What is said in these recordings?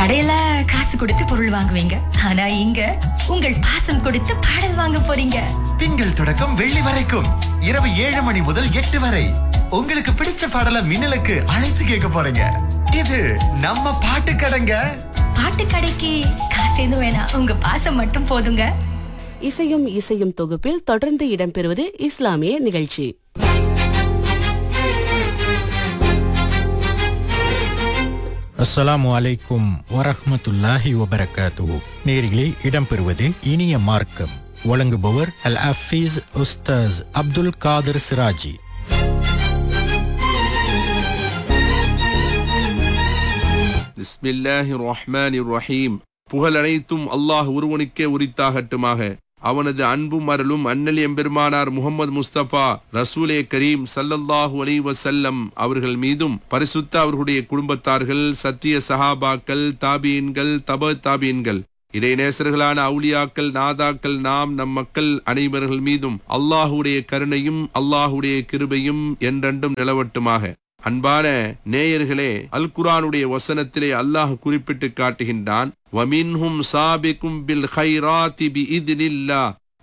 கடையில காசு கொடுத்து பொருள் வாங்குவீங்க ஆனா இங்க உங்கள் பாசம் கொடுத்து பாடல் வாங்க போறீங்க திங்கள் தொடக்கம் வெள்ளி வரைக்கும் இரவு ஏழு மணி முதல் எட்டு வரை உங்களுக்கு பிடிச்ச பாடல மின்னலுக்கு அழைத்து கேட்க போறீங்க இது நம்ம பாட்டு கடைங்க பாட்டு கடைக்கு காசு எதுவும் வேணாம் உங்க பாசம் மட்டும் போதுங்க இசையும் இசையும் தொகுப்பில் தொடர்ந்து இடம்பெறுவது இஸ்லாமிய நிகழ்ச்சி அஸ்ஸலாமு அலைக்கும் வரஹ்மத்துல்லாஹி வபரகாத்துஹு நேரிலே இடம்பெறுவது இனிய மார்க்கம் வழங்குபவர் அல் அஃபீஸ் உஸ்தாஸ் அப்துல் காதர் சிராஜி பிஸ்மில்லாஹி ரஹ்மானி ரஹீம் புகழ் அனைத்தும் அல்லாஹ் ஒருவனுக்கே உரித்தாகட்டுமாக அவனது அன்பும் அருளும் அண்ணல் எம்பெருமானார் முகமது முஸ்தபா ரசூலே கரீம் சல்லல்லாஹு அலைஹி வஸல்லம் அவர்கள் மீதும் பரிசுத்த அவர்களுடைய குடும்பத்தார்கள் சத்திய சஹாபாக்கள் தாபீன்கள் தப தாபீன்கள் இறைநேசர்களான அவுலியாக்கள் நாதாக்கள் நாம் நம் மக்கள் அனைவர்கள் மீதும் அல்லாஹுடைய கருணையும் அல்லாஹுடைய கிருபையும் என்றென்றும் நிலவட்டுமாக அன்பான நேயர்களே அல் குரானுடைய வசனத்திலே அல்லாஹ் குறிப்பிட்டு காட்டுகின்றான் வமின்ஹும் சாபிக்கும் பில் ஹைராத்தி பி இத்னில்லா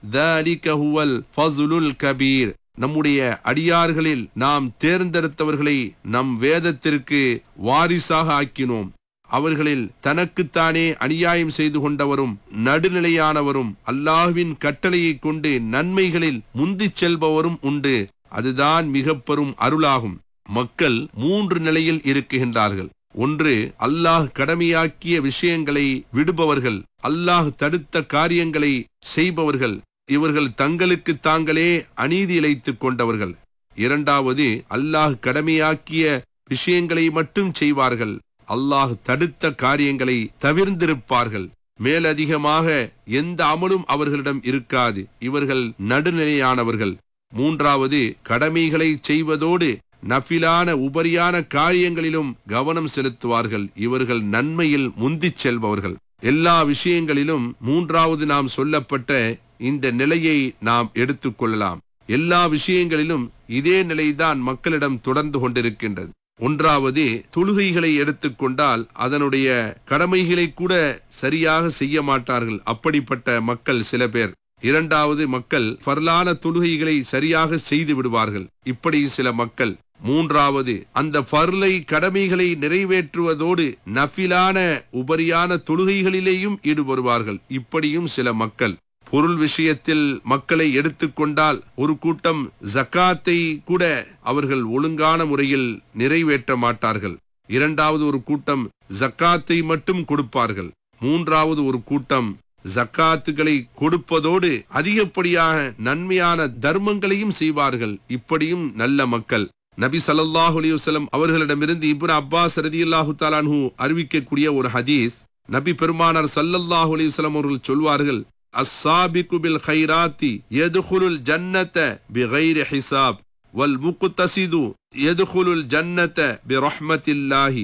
ذلك هو الفضل கபீர் நம்முடைய அடியார்களில் நாம் தேர்ந்தெடுத்தவர்களை நம் வேதத்திற்கு வாரிசாக ஆக்கினோம் அவர்களில் தனக்குத்தானே அநியாயம் செய்து கொண்டவரும் நடுநிலையானவரும் அல்லாஹ்வின் கட்டளையைக் கொண்டு நன்மைகளில் முந்திச் செல்பவரும் உண்டு அதுதான் மிகப் பெரும் அருளாகும் மக்கள் மூன்று நிலையில் இருக்குகின்றார்கள் ஒன்று அல்லாஹ் கடமையாக்கிய விஷயங்களை விடுபவர்கள் அல்லாஹ் தடுத்த காரியங்களை செய்பவர்கள் இவர்கள் தங்களுக்கு தாங்களே அநீதி இழைத்துக் கொண்டவர்கள் இரண்டாவது அல்லாஹ் கடமையாக்கிய விஷயங்களை மட்டும் செய்வார்கள் அல்லாஹ் தடுத்த காரியங்களை தவிர்ந்திருப்பார்கள் மேலதிகமாக எந்த அமலும் அவர்களிடம் இருக்காது இவர்கள் நடுநிலையானவர்கள் மூன்றாவது கடமைகளை செய்வதோடு நஃபிலான உபரியான காரியங்களிலும் கவனம் செலுத்துவார்கள் இவர்கள் நன்மையில் முந்திச் செல்பவர்கள் எல்லா விஷயங்களிலும் மூன்றாவது நாம் சொல்லப்பட்ட இந்த நிலையை நாம் எடுத்துக்கொள்ளலாம் எல்லா விஷயங்களிலும் இதே நிலைதான் மக்களிடம் தொடர்ந்து கொண்டிருக்கின்றது ஒன்றாவது தொழுகைகளை எடுத்துக்கொண்டால் அதனுடைய கடமைகளை கூட சரியாக செய்ய மாட்டார்கள் அப்படிப்பட்ட மக்கள் சில பேர் இரண்டாவது மக்கள் ஃபர்லான தொழுகைகளை சரியாக செய்து விடுவார்கள் இப்படி சில மக்கள் மூன்றாவது அந்த ஃபர்லை கடமைகளை நிறைவேற்றுவதோடு நஃபிலான உபரியான தொழுகைகளிலேயும் ஈடுபடுவார்கள் இப்படியும் சில மக்கள் பொருள் விஷயத்தில் மக்களை எடுத்துக்கொண்டால் ஒரு கூட்டம் ஜக்காத்தை கூட அவர்கள் ஒழுங்கான முறையில் நிறைவேற்ற மாட்டார்கள் இரண்டாவது ஒரு கூட்டம் ஜக்காத்தை மட்டும் கொடுப்பார்கள் மூன்றாவது ஒரு கூட்டம் ஜக்காத்துகளை கொடுப்பதோடு அதிகப்படியாக நன்மையான தர்மங்களையும் செய்வார்கள் இப்படியும் நல்ல மக்கள் நபி ஸல்லல்லாஹு அலைஹி வஸல்லம் அவர்களிடமிருந்து இப்னு அப்பாஸ் ரதியல்லாஹு தஆலாஹு அறிவிக்கக்கூடிய ஒரு ஹதீஸ் நபி பெருமானார் ஸல்லல்லாஹு அலைஹி வஸல்லம் அவர்கள் சொல்வார்கள் அஸ்ஸாபிகு பில் கைராத்தி யதுகுலுல் ஜன்னத பிகைரி ஹிசாப் வல் முக்தசிது யதுகுலுல் ஜன்னத பிரஹ்மத்தில்லாஹி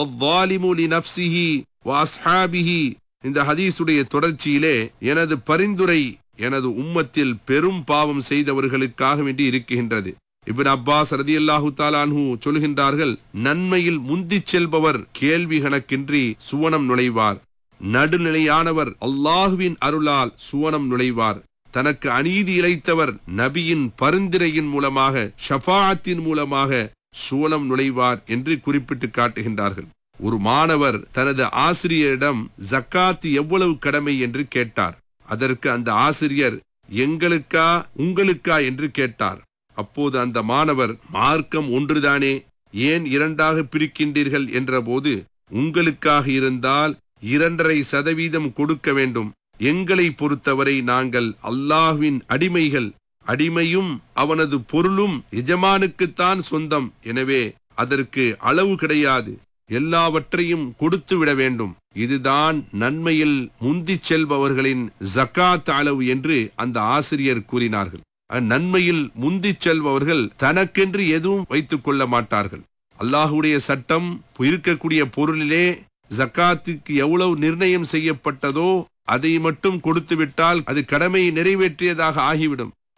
வல் லினஃப்ஸிஹி வஅஸ்ஹாபிஹி இந்த ஹதீஸுடைய தொடர்ச்சியிலே எனது பரிந்துரை எனது உம்மத்தில் பெரும் பாவம் செய்தவர்களுக்காக வேண்டி இருக்கின்றது இபின் அப்பாஸ் ரதியல்லாஹு தாலான்ஹு சொல்கின்றார்கள் நன்மையில் முந்திச் செல்பவர் கேள்வி கணக்கின்றி சுவனம் நுழைவார் நடுநிலையானவர் அல்லாஹுவின் அருளால் சுவனம் நுழைவார் தனக்கு அநீதி இழைத்தவர் நபியின் பரிந்துரையின் மூலமாக ஷஃபாத்தின் மூலமாக சுவனம் நுழைவார் என்று குறிப்பிட்டு காட்டுகின்றார்கள் ஒரு மாணவர் தனது ஆசிரியரிடம் ஜக்காத் எவ்வளவு கடமை என்று கேட்டார் அதற்கு அந்த ஆசிரியர் எங்களுக்கா உங்களுக்கா என்று கேட்டார் அப்போது அந்த மாணவர் மார்க்கம் ஒன்றுதானே ஏன் இரண்டாக பிரிக்கின்றீர்கள் என்றபோது உங்களுக்காக இருந்தால் இரண்டரை சதவீதம் கொடுக்க வேண்டும் எங்களை பொறுத்தவரை நாங்கள் அல்லாஹ்வின் அடிமைகள் அடிமையும் அவனது பொருளும் எஜமானுக்குத்தான் சொந்தம் எனவே அதற்கு அளவு கிடையாது எல்லாவற்றையும் கொடுத்து விட வேண்டும் இதுதான் நன்மையில் முந்திச் செல்பவர்களின் ஜக்காத் அளவு என்று அந்த ஆசிரியர் கூறினார்கள் நன்மையில் முந்திச் செல்பவர்கள் தனக்கென்று எதுவும் வைத்துக் கொள்ள மாட்டார்கள் அல்லாஹுடைய சட்டம் இருக்கக்கூடிய பொருளிலே ஜக்காத்துக்கு எவ்வளவு நிர்ணயம் செய்யப்பட்டதோ அதை மட்டும் கொடுத்து விட்டால் அது கடமையை நிறைவேற்றியதாக ஆகிவிடும்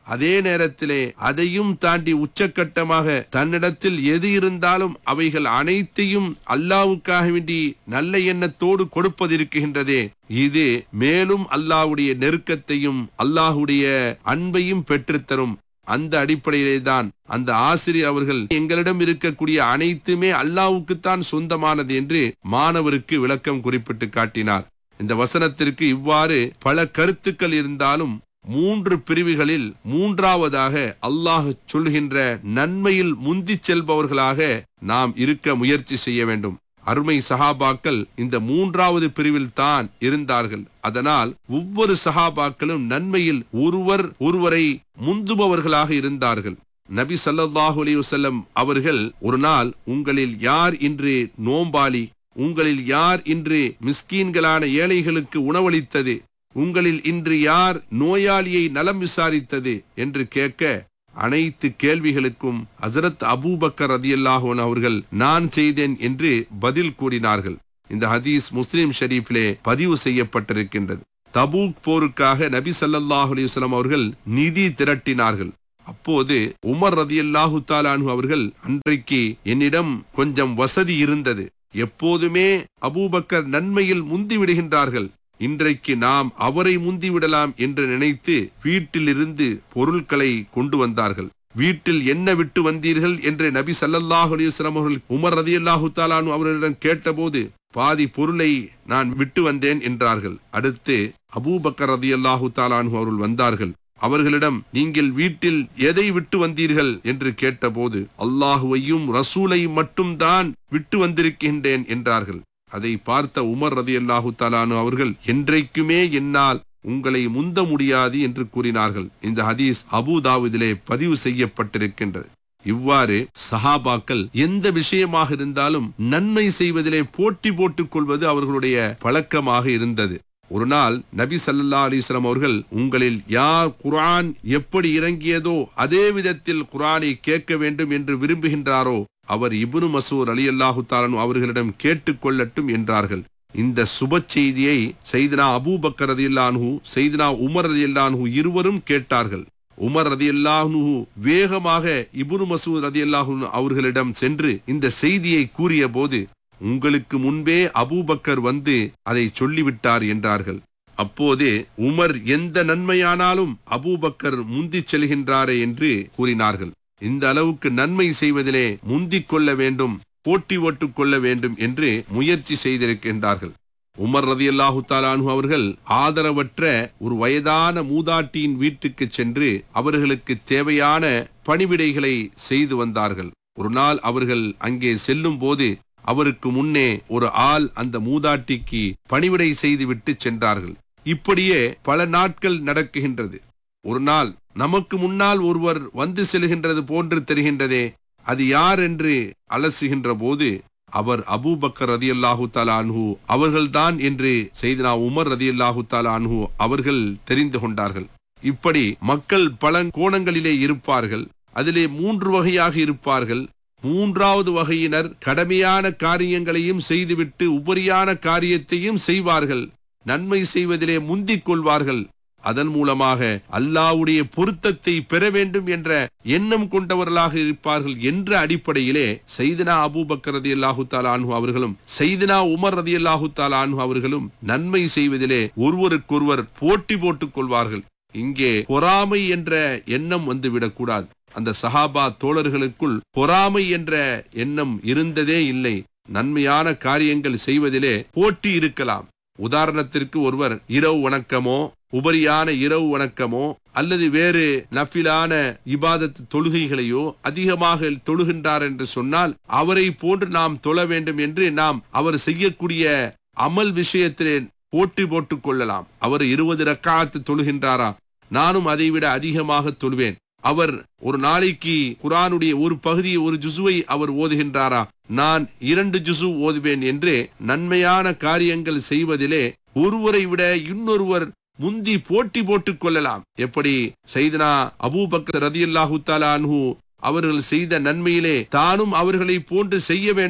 அதே நேரத்திலே அதையும் தாண்டி உச்சக்கட்டமாக தன்னிடத்தில் எது இருந்தாலும் அவைகள் அனைத்தையும் அல்லாவுக்காக வேண்டி நல்ல எண்ணத்தோடு கொடுப்பதிருக்கின்றதே இது மேலும் அல்லாஹ்வுடைய நெருக்கத்தையும் அல்லாஹ்வுடைய அன்பையும் பெற்றுத்தரும் அந்த அடிப்படையிலே தான் அந்த ஆசிரியர் அவர்கள் எங்களிடம் இருக்கக்கூடிய அனைத்துமே அல்லாவுக்குத்தான் சொந்தமானது என்று மாணவருக்கு விளக்கம் குறிப்பிட்டு காட்டினார் இந்த வசனத்திற்கு இவ்வாறு பல கருத்துக்கள் இருந்தாலும் மூன்று பிரிவுகளில் மூன்றாவதாக அல்லாஹ் சொல்கின்ற நன்மையில் முந்திச் செல்பவர்களாக நாம் இருக்க முயற்சி செய்ய வேண்டும் அருமை சஹாபாக்கள் இந்த மூன்றாவது பிரிவில் தான் இருந்தார்கள் அதனால் ஒவ்வொரு சஹாபாக்களும் நன்மையில் ஒருவர் ஒருவரை முந்துபவர்களாக இருந்தார்கள் நபி ஸல்லல்லாஹு அலைஹி வஸல்லம் அவர்கள் ஒரு நாள் உங்களில் யார் இன்று நோம்பாளி உங்களில் யார் இன்று மிஸ்கீன்களான ஏழைகளுக்கு உணவளித்தது உங்களில் இன்று யார் நோயாளியை நலம் விசாரித்தது என்று கேட்க அனைத்து கேள்விகளுக்கும் ஹசரத் அபூபக்கர் ரதியல்லாஹோன் அவர்கள் நான் செய்தேன் என்று பதில் கூறினார்கள் இந்த ஹதீஸ் முஸ்லிம் ஷரீஃபிலே பதிவு செய்யப்பட்டிருக்கின்றது தபூக் போருக்காக நபி ஸல்லல்லாஹு அலைஹி வஸல்லம் அவர்கள் நிதி திரட்டினார்கள் அப்போது உமர் ரதியல்லாஹு தாலானு அவர்கள் அன்றைக்கு என்னிடம் கொஞ்சம் வசதி இருந்தது எப்போதுமே அபூபக்கர் நன்மையில் முந்தி விடுகின்றார்கள் இன்றைக்கு நாம் அவரை முந்திவிடலாம் என்று நினைத்து வீட்டிலிருந்து பொருட்களை கொண்டு வந்தார்கள் வீட்டில் என்ன விட்டு வந்தீர்கள் என்று நபி ஸல்லல்லாஹு அலைஹி வஸல்லம் அவர்கள் உமர் ரதியல்லாஹு தாலானு அவர்களிடம் கேட்டபோது பாதி பொருளை நான் விட்டு வந்தேன் என்றார்கள் அடுத்து அபூபக்கர் ரதியல்லாஹு தாலானு அவர்கள் வந்தார்கள் அவர்களிடம் நீங்கள் வீட்டில் எதை விட்டு வந்தீர்கள் என்று கேட்டபோது அல்லாஹுவையும் ரசூலையும் மட்டும்தான் விட்டு வந்திருக்கின்றேன் என்றார்கள் அதை பார்த்த உமர் ரதியல்லாஹு தாலானு அவர்கள் என்றைக்குமே என்னால் உங்களை முந்த முடியாது என்று கூறினார்கள் இந்த ஹதீஸ் அபுதாவுதிலே பதிவு செய்யப்பட்டிருக்கின்றது இவ்வாறு சஹாபாக்கள் எந்த விஷயமாக இருந்தாலும் நன்மை செய்வதிலே போட்டி போட்டுக் கொள்வது அவர்களுடைய பழக்கமாக இருந்தது ஒரு நாள் நபி ஸல்லல்லாஹு அலைஹி வஸல்லம் அவர்கள் உங்களில் யார் குர்ஆன் எப்படி இறங்கியதோ அதே விதத்தில் குர்ஆனை கேட்க வேண்டும் என்று விரும்புகின்றாரோ அவர் இப்னு மசூர் அலி அல்லாஹு அவர்களிடம் கேட்டுக்கொள்ளட்டும் என்றார்கள் இந்த சுப செய்தியை செய்தனா அபூபக்கர் ரதியல்லான்ஹு செய்தனா உமர் ரதியல்லான்ஹு இருவரும் கேட்டார்கள் உமர் ரதியல்லாஹு வேகமாக இப்னு மசூத் ரதியல்லாஹு அவர்களிடம் சென்று இந்த செய்தியை கூறிய போது உங்களுக்கு முன்பே அபூபக்கர் வந்து அதை சொல்லிவிட்டார் என்றார்கள் அப்போதே உமர் எந்த நன்மையானாலும் அபூபக்கர் முந்திச் செல்கின்றாரே என்று கூறினார்கள் இந்த அளவுக்கு நன்மை செய்வதிலே முந்திக் கொள்ள வேண்டும் போட்டி ஓட்டுக் கொள்ள வேண்டும் என்று முயற்சி செய்திருக்கின்றார்கள் உமர் ரதியல்லாஹு தாலானு அவர்கள் ஆதரவற்ற ஒரு வயதான மூதாட்டியின் வீட்டுக்கு சென்று அவர்களுக்கு தேவையான பணிவிடைகளை செய்து வந்தார்கள் ஒரு நாள் அவர்கள் அங்கே செல்லும் போது அவருக்கு முன்னே ஒரு ஆள் அந்த மூதாட்டிக்கு பணிவிடை செய்து விட்டு சென்றார்கள் இப்படியே பல நாட்கள் நடக்குகின்றது ஒரு நாள் நமக்கு முன்னால் ஒருவர் வந்து செல்கின்றது போன்று தெரிகின்றதே அது யார் என்று அலசுகின்ற போது அவர் அபூபக்கர் ரதி அல்லாஹு அன்ஹு அவர்கள்தான் என்று செய்தனா உமர் ரதி அல்லாஹு அன்ஹு அவர்கள் தெரிந்து கொண்டார்கள் இப்படி மக்கள் பல கோணங்களிலே இருப்பார்கள் அதிலே மூன்று வகையாக இருப்பார்கள் மூன்றாவது வகையினர் கடமையான காரியங்களையும் செய்துவிட்டு உபரியான காரியத்தையும் செய்வார்கள் நன்மை செய்வதிலே முந்திக் கொள்வார்கள் அதன் மூலமாக அல்லாவுடைய பொருத்தத்தை பெற வேண்டும் என்ற எண்ணம் கொண்டவர்களாக இருப்பார்கள் என்ற அடிப்படையிலே செய்தினா அபூபக்கர் ரதி அல்லாஹு தாலானு அவர்களும் செய்தினா உமர் ரதி அல்லாஹு தாலானு அவர்களும் நன்மை செய்வதிலே ஒருவருக்கொருவர் போட்டி போட்டுக் கொள்வார்கள் இங்கே பொறாமை என்ற எண்ணம் வந்துவிடக் கூடாது அந்த சஹாபா தோழர்களுக்குள் பொறாமை என்ற எண்ணம் இருந்ததே இல்லை நன்மையான காரியங்கள் செய்வதிலே போட்டி இருக்கலாம் உதாரணத்திற்கு ஒருவர் இரவு வணக்கமோ உபரியான இரவு வணக்கமோ அல்லது வேறு நஃபிலான இபாதத் தொழுகைகளையோ அதிகமாக தொழுகின்றார் என்று சொன்னால் அவரை போன்று நாம் தொழ வேண்டும் என்று நாம் அவர் செய்யக்கூடிய அமல் விஷயத்திலே போட்டி போட்டுக் கொள்ளலாம் அவர் இருபது ரக்காத்து தொழுகின்றாரா நானும் அதைவிட அதிகமாக தொழுவேன் அவர் ஒரு நாளைக்கு குரானுடைய ஒரு பகுதியை ஒரு ஜுசுவை அவர் ஓதுகின்றாரா நான் இரண்டு ஜுசு ஓதுவேன் என்று நன்மையான காரியங்கள் செய்வதிலே ஒருவரை விட இன்னொருவர் முந்தி போட்டி போட்டுக் கொள்ளலாம் எப்படி செய்தனா அபூபக்கர் ரதியல்லாஹு தாலான்ஹு அவர்கள் செய்த நன்மையிலே தானும் அவர்களை போன்று செய்ய வேண்டும்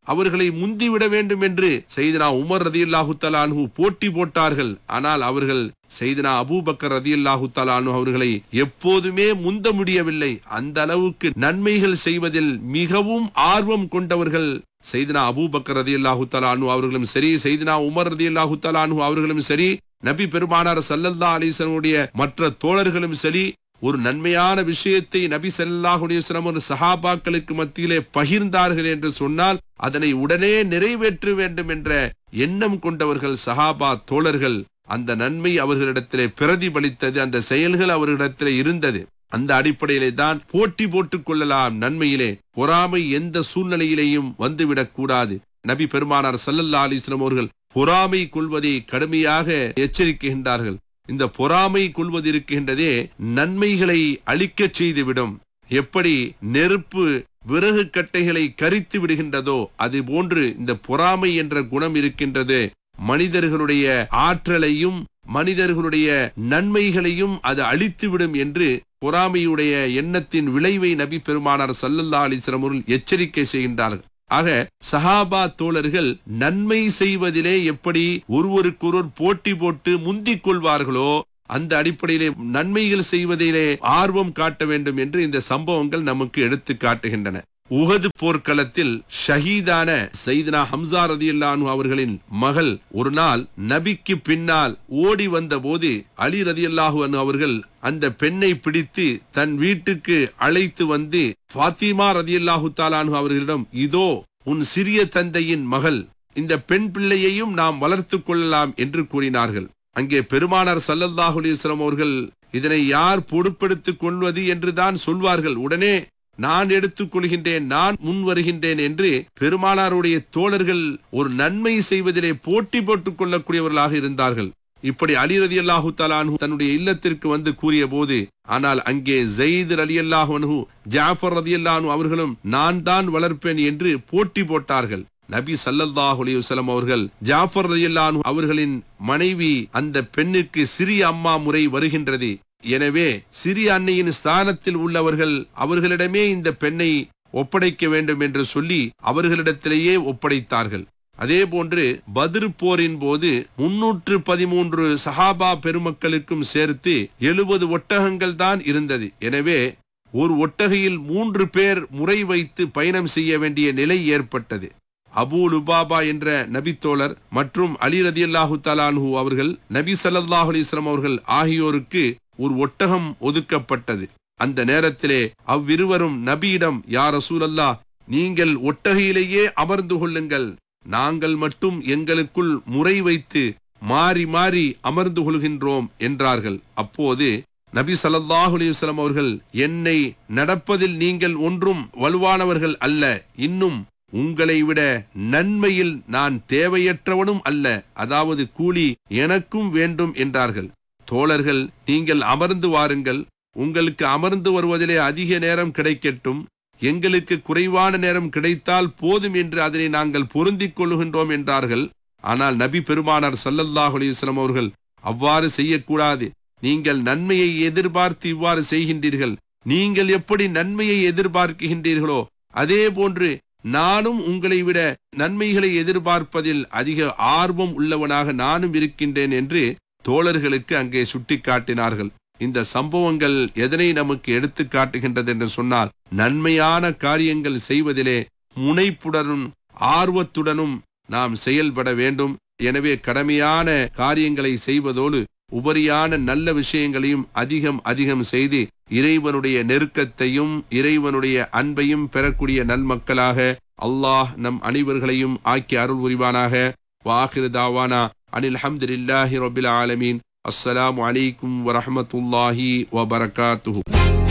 அவர்களை முந்திவிட வேண்டும் என்று செய்தனா உமர் ரதியுல்லாஹு தலான்ஹு போட்டி போட்டார்கள் ஆனால் அவர்கள் செய்தனா அபூபக்கர் ரதியுல்லாஹு தலானு அவர்களை எப்போதுமே முந்த முடியவில்லை அந்த அளவுக்கு நன்மைகள் செய்வதில் மிகவும் ஆர்வம் கொண்டவர்கள் செய்தனா அபூபக்கர் ரதியுல்லாஹு தலானு அவர்களும் சரி செய்தனா உமர் ரதியுல்லாஹு தலானு அவர்களும் சரி நபி பெருமானார் சல்லல்லா அலிசனுடைய மற்ற தோழர்களும் சரி ஒரு நன்மையான விஷயத்தை நபி ஸல்லல்லாஹு அலைஹி வஸல்லம் ஒரு சஹாபாக்களுக்கு மத்தியிலே பகிர்ந்தார்கள் என்று சொன்னால் அதனை உடனே நிறைவேற்ற வேண்டும் என்ற எண்ணம் கொண்டவர்கள் சஹாபா தோழர்கள் அந்த நன்மை அவர்களிடத்திலே பிரதிபலித்தது அந்த செயல்கள் அவர்களிடத்திலே இருந்தது அந்த அடிப்படையிலே தான் போட்டி போட்டுக் கொள்ளலாம் நன்மையிலே பொறாமை எந்த சூழ்நிலையிலேயும் வந்துவிடக் கூடாது நபி பெருமானார் சல்லல்லா அலிஸ்லாம் அவர்கள் பொறாமை கொள்வதை கடுமையாக எச்சரிக்கின்றார்கள் இந்த பொறாமை கொள்வது இருக்கின்றதே நன்மைகளை அழிக்கச் செய்துவிடும் எப்படி நெருப்பு விறகு கட்டைகளை கரித்து விடுகின்றதோ அது போன்று இந்த பொறாமை என்ற குணம் இருக்கின்றது மனிதர்களுடைய ஆற்றலையும் மனிதர்களுடைய நன்மைகளையும் அது அழித்துவிடும் என்று பொறாமையுடைய எண்ணத்தின் விளைவை நபி பெருமானார் சல்லல்லா அலிஸ்லாம் அவர்கள் எச்சரிக்கை செய்கின்றார்கள் ஆக சஹாபா தோழர்கள் நன்மை செய்வதிலே எப்படி ஒருவருக்கொருவர் போட்டி போட்டு முந்திக் கொள்வார்களோ அந்த அடிப்படையிலே நன்மைகள் செய்வதிலே ஆர்வம் காட்ட வேண்டும் என்று இந்த சம்பவங்கள் நமக்கு எடுத்து காட்டுகின்றன உகது போர்க்களத்தில் ஷஹீதான சைதனா ஹம்சா ரதியுல்லானு அவர்களின் மகள் ஒரு நாள் நபிக்கு பின்னால் ஓடி வந்த போது அலி ரதியுல்லாஹு அவர்கள் அந்த பெண்ணை பிடித்து தன் வீட்டுக்கு அழைத்து வந்து ஃபாத்திமா ரதியுல்லாஹு தாலானு அவர்களிடம் இதோ உன் சிறிய தந்தையின் மகள் இந்த பெண் பிள்ளையையும் நாம் வளர்த்துக் கொள்ளலாம் என்று கூறினார்கள் அங்கே பெருமானார் சல்லல்லாஹு அலைஹி வஸல்லம் அவர்கள் இதனை யார் பொறுப்பெடுத்துக் கொள்வது என்றுதான் சொல்வார்கள் உடனே நான் எடுத்துக் கொள்கின்றேன் நான் முன் வருகின்றேன் என்று பெருமானாருடைய தோழர்கள் ஒரு நன்மை செய்வதிலே போட்டி போட்டுக் கொள்ளக்கூடியவர்களாக இருந்தார்கள் இப்படி அலி ரதி அல்லாஹு தலானு தன்னுடைய இல்லத்திற்கு வந்து கூறிய போது ஆனால் அங்கே ஜெயித் அலி அல்லாஹு ஜாஃபர் ரதி அல்லானு அவர்களும் நான் தான் வளர்ப்பேன் என்று போட்டி போட்டார்கள் நபி சல்லல்லாஹு அலைஹி வஸல்லம் அவர்கள் ஜாஃபர் ரலியல்லாஹு அவர்களின் மனைவி அந்த பெண்ணுக்கு சிறிய அம்மா முறை வருகின்றது எனவே சிறிய அன்னையின் ஸ்தானத்தில் உள்ளவர்கள் அவர்களிடமே இந்த பெண்ணை ஒப்படைக்க வேண்டும் என்று சொல்லி அவர்களிடத்திலேயே ஒப்படைத்தார்கள் அதே போன்று பதிர் போரின் போது முன்னூற்று பதிமூன்று சஹாபா பெருமக்களுக்கும் சேர்த்து எழுபது ஒட்டகங்கள் தான் இருந்தது எனவே ஒரு ஒட்டகையில் மூன்று பேர் முறை வைத்து பயணம் செய்ய வேண்டிய நிலை ஏற்பட்டது அபூ லுபாபா என்ற நபித்தோழர் மற்றும் அலி ரதி அல்லாஹு தலான்ஹு அவர்கள் நபி சல்லாஹு அலிஸ்லாம் அவர்கள் ஆகியோருக்கு ஒரு ஒட்டகம் ஒதுக்கப்பட்டது அந்த நேரத்திலே அவ்விருவரும் நபியிடம் யார் ரசூலல்லா நீங்கள் ஒட்டகையிலேயே அமர்ந்து கொள்ளுங்கள் நாங்கள் மட்டும் எங்களுக்குள் முறை வைத்து மாறி மாறி அமர்ந்து கொள்கின்றோம் என்றார்கள் அப்போது நபி சல்லாஹு அலிவசலம் அவர்கள் என்னை நடப்பதில் நீங்கள் ஒன்றும் வலுவானவர்கள் அல்ல இன்னும் உங்களை விட நன்மையில் நான் தேவையற்றவனும் அல்ல அதாவது கூலி எனக்கும் வேண்டும் என்றார்கள் தோழர்கள் நீங்கள் அமர்ந்து வாருங்கள் உங்களுக்கு அமர்ந்து வருவதிலே அதிக நேரம் கிடைக்கட்டும் எங்களுக்கு குறைவான நேரம் கிடைத்தால் போதும் என்று அதனை நாங்கள் பொருந்திக் கொள்கின்றோம் என்றார்கள் ஆனால் நபி பெருமானார் சல்லல்லாஹு அலிஸ்லாம் அவர்கள் அவ்வாறு செய்யக்கூடாது நீங்கள் நன்மையை எதிர்பார்த்து இவ்வாறு செய்கின்றீர்கள் நீங்கள் எப்படி நன்மையை எதிர்பார்க்கின்றீர்களோ அதே போன்று நானும் உங்களை விட நன்மைகளை எதிர்பார்ப்பதில் அதிக ஆர்வம் உள்ளவனாக நானும் இருக்கின்றேன் என்று தோழர்களுக்கு அங்கே சுட்டிக்காட்டினார்கள் இந்த சம்பவங்கள் எதனை நமக்கு எடுத்து காட்டுகின்றது என்று சொன்னால் நன்மையான காரியங்கள் செய்வதிலே முனைப்புடனும் ஆர்வத்துடனும் நாம் செயல்பட வேண்டும் எனவே கடமையான காரியங்களை செய்வதோடு உபரியான நல்ல விஷயங்களையும் அதிகம் அதிகம் செய்து இறைவனுடைய நெருக்கத்தையும் இறைவனுடைய அன்பையும் பெறக்கூடிய நன்மக்களாக அல்லாஹ் நம் அனைவர்களையும் ஆக்கி அருள் புரிவானாக வாஹிரு தாவானா அனில் ஹம்துலில்லாஹி ரபில் ஆலமீன் அஸ்ஸலாமு அலைக்கும் வரஹமத்துல்லாஹி வபரகாத்துஹு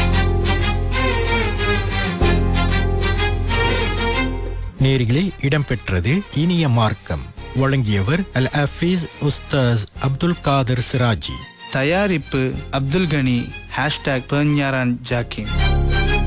நேரிலே இடம்பெற்றது இனிய மார்க்கம் வழங்கியவர் அல் அஃபீஸ் உஸ்தாஸ் அப்துல் காதர் சிராஜி தயாரிப்பு அப்துல் கனி ஹேஷ்டாக் பெர்ஞாரான் ஜாக்கிம்